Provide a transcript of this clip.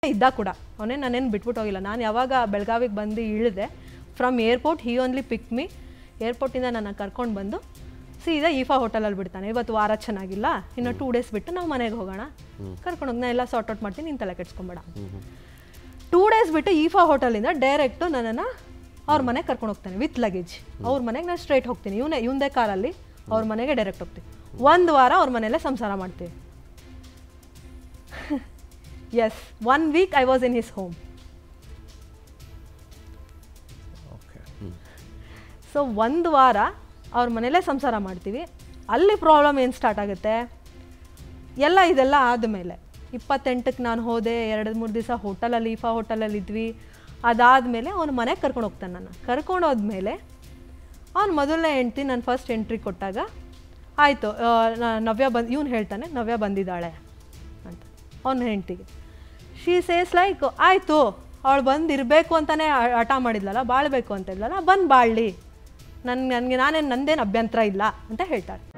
ಇದ್ದ ಕೂಡ ಅವನೇ ನಾನೇನು ಬಿಟ್ಬಿಟ್ಟು ಹೋಗಿಲ್ಲ ನಾನು ಯಾವಾಗ ಬೆಳಗಾವಿಗೆ ಬಂದು ಇಳಿದೆ from airport he only pick me ಏರ್ಪೋರ್ಟಿಂದ ನನ್ನ ಕರ್ಕೊಂಡು ಬಂದು ಸೀದಾ ಈಫಾ ಹೋಟೆಲಲ್ಲಿ ಬಿಡ್ತಾನೆ ಇವತ್ತು ವಾರ ಚೆನ್ನಾಗಿಲ್ಲ ಇನ್ನು ಟೂ ಡೇಸ್ ಬಿಟ್ಟು ನಾವು ಮನೆಗೆ ಹೋಗೋಣ ಕರ್ಕೊಂಡು ಹೋಗಿ ನಾನು ಎಲ್ಲ ಸಾರ್ಟ್ ಔಟ್ ಮಾಡ್ತೀನಿ ನೀನು ತಲೆ ಕೆಡ್ಸ್ಕೊಂಬೇಡ ಟೂ ಡೇಸ್ ಬಿಟ್ಟು ಈಫಾ ಹೋಟೆಲಿಂದ ಡೈರೆಕ್ಟು ನನ್ನನ್ನು ಅವ್ರ ಮನೆಗೆ ಕರ್ಕೊಂಡು ಹೋಗ್ತಾನೆ ವಿತ್ ಲಗೇಜ್ ಅವ್ರ ಮನೆಗೆ ನಾನು ಸ್ಟ್ರೈಟ್ ಹೋಗ್ತೀನಿ ಇವನೇ ಇವಂದೇ ಕಾರಲ್ಲಿ ಅವ್ರ ಮನೆಗೆ ಡೈರೆಕ್ಟ್ ಹೋಗ್ತೀನಿ ಒಂದು ವಾರ ಅವ್ರ ಮನೆಯಲ್ಲೇ ಸಂಸಾರ ಮಾಡ್ತೀವಿ yes one week I was in his home okay so ಒಂದು ವಾರ ಅವ್ರ ಮನೇಲೇ ಸಂಸಾರ ಮಾಡ್ತೀವಿ ಅಲ್ಲಿ ಪ್ರಾಬ್ಲಮ್ ಏನು ಸ್ಟಾರ್ಟ್ ಆಗುತ್ತೆ ಎಲ್ಲ ಇದೆಲ್ಲ ಆದಮೇಲೆ ಇಪ್ಪತ್ತೆಂಟಕ್ಕೆ ನಾನು ಹೋದೆ ಎರಡು ಮೂರು ದಿವಸ ಹೋಟೆಲಲ್ಲಿ ಈಫಾ ಹೋಟೆಲಲ್ಲಿ ಇದ್ವಿ ಅದಾದಮೇಲೆ ಅವ್ನ ಮನೆಗೆ ಕರ್ಕೊಂಡು ಹೋಗ್ತಾನೆ ನನ್ನ ಕರ್ಕೊಂಡು ಹೋದ್ಮೇಲೆ ಅವ್ನು ಮೊದಲನೇ ಹೆಂಡ್ತಿ ನಾನು ಫಸ್ಟ್ ಎಂಟ್ರಿ ಕೊಟ್ಟಾಗ ಆಯಿತು ನವ್ಯ ಬಂದು ಇವ್ನು ಹೇಳ್ತಾನೆ ನವ್ಯ ಬಂದಿದ್ದಾಳೆ ಅಂತ ಅವ್ನ ಹೆಂಡ್ತಿಗೆ ಶೀ ಸೇಸ್ ಲೈಕ್ ಆಯಿತು ಅವಳು ಬಂದು ಇರಬೇಕು ಅಂತಲೇ ಹಠ ಮಾಡಿದ್ಲಲ್ಲ ಬಾಳಬೇಕು ಅಂತ ಇದ್ಲಲ್ಲ ಬಂದು ಬಾಳಲಿ ನನ್ ನನಗೆ ನಾನೇನು ನಂದೇನು ಅಭ್ಯಂತರ ಇಲ್ಲ ಅಂತ ಹೇಳ್ತಾಳೆ